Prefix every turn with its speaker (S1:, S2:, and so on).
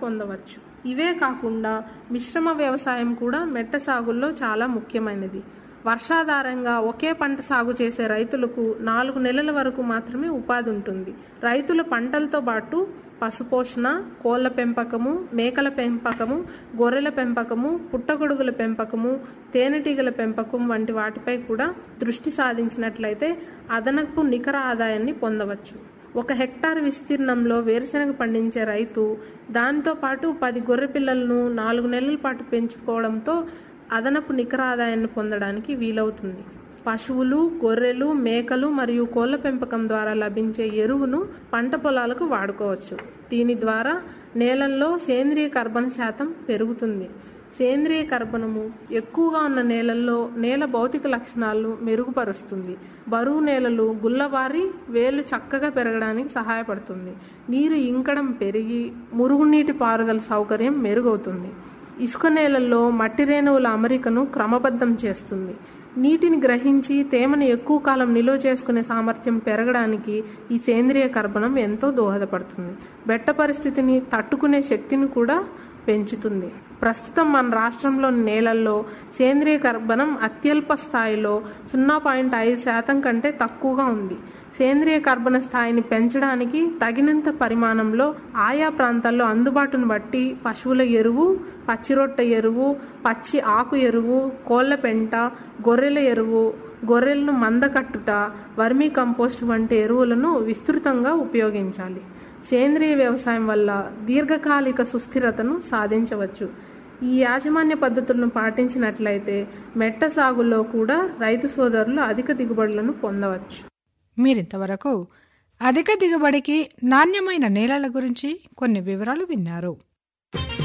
S1: పొందవచ్చు ఇవే కాకుండా మిశ్రమ వ్యవసాయం కూడా మెట్ట సాగుల్లో చాలా ముఖ్యమైనది వర్షాధారంగా ఒకే పంట సాగు చేసే రైతులకు నాలుగు నెలల వరకు మాత్రమే ఉపాధి ఉంటుంది రైతుల పంటలతో పాటు పశుపోషణ కోళ్ల పెంపకము మేకల పెంపకము గొర్రెల పెంపకము పుట్టగొడుగుల పెంపకము తేనెటీగల పెంపకం వంటి వాటిపై కూడా దృష్టి సాధించినట్లయితే అదనపు నికర ఆదాయాన్ని పొందవచ్చు ఒక హెక్టార్ విస్తీర్ణంలో వేరుశెనగ పండించే రైతు దానితో పాటు పది గొర్రె పిల్లలను నాలుగు నెలల పాటు పెంచుకోవడంతో అదనపు నికర ఆదాయాన్ని పొందడానికి వీలవుతుంది పశువులు గొర్రెలు మేకలు మరియు కోళ్ల పెంపకం ద్వారా లభించే ఎరువును పంట పొలాలకు వాడుకోవచ్చు దీని ద్వారా నేలల్లో సేంద్రియ కర్బన శాతం పెరుగుతుంది సేంద్రియ కర్బనము ఎక్కువగా ఉన్న నేలల్లో నేల భౌతిక లక్షణాలు మెరుగుపరుస్తుంది బరువు నేలలు గుల్లబారి వేలు చక్కగా పెరగడానికి సహాయపడుతుంది నీరు ఇంకడం పెరిగి మురుగునీటి పారుదల సౌకర్యం మెరుగవుతుంది ఇసుక నేలల్లో మట్టి రేణువుల అమరికను క్రమబద్ధం చేస్తుంది నీటిని గ్రహించి తేమను ఎక్కువ కాలం నిల్వ చేసుకునే సామర్థ్యం పెరగడానికి ఈ సేంద్రియ కర్బనం ఎంతో దోహదపడుతుంది బెట్ట పరిస్థితిని తట్టుకునే శక్తిని కూడా పెంచుతుంది ప్రస్తుతం మన రాష్ట్రంలోని నేలల్లో సేంద్రియ కర్బనం అత్యల్ప స్థాయిలో సున్నా పాయింట్ ఐదు శాతం కంటే తక్కువగా ఉంది సేంద్రియ కర్బన స్థాయిని పెంచడానికి తగినంత పరిమాణంలో ఆయా ప్రాంతాల్లో అందుబాటును బట్టి పశువుల ఎరువు పచ్చిరొట్ట ఎరువు పచ్చి ఆకు ఎరువు కోళ్ల పెంట గొర్రెల ఎరువు గొర్రెలను మందకట్టుట వర్మీ కంపోస్ట్ వంటి ఎరువులను విస్తృతంగా ఉపయోగించాలి సేంద్రియ వ్యవసాయం వల్ల దీర్ఘకాలిక సుస్థిరతను సాధించవచ్చు ఈ యాజమాన్య పద్ధతులను పాటించినట్లయితే మెట్ట సాగులో కూడా రైతు సోదరులు అధిక దిగుబడులను పొందవచ్చు
S2: మీరింతవరకు అధిక దిగుబడికి నాణ్యమైన నేలల గురించి కొన్ని వివరాలు విన్నారు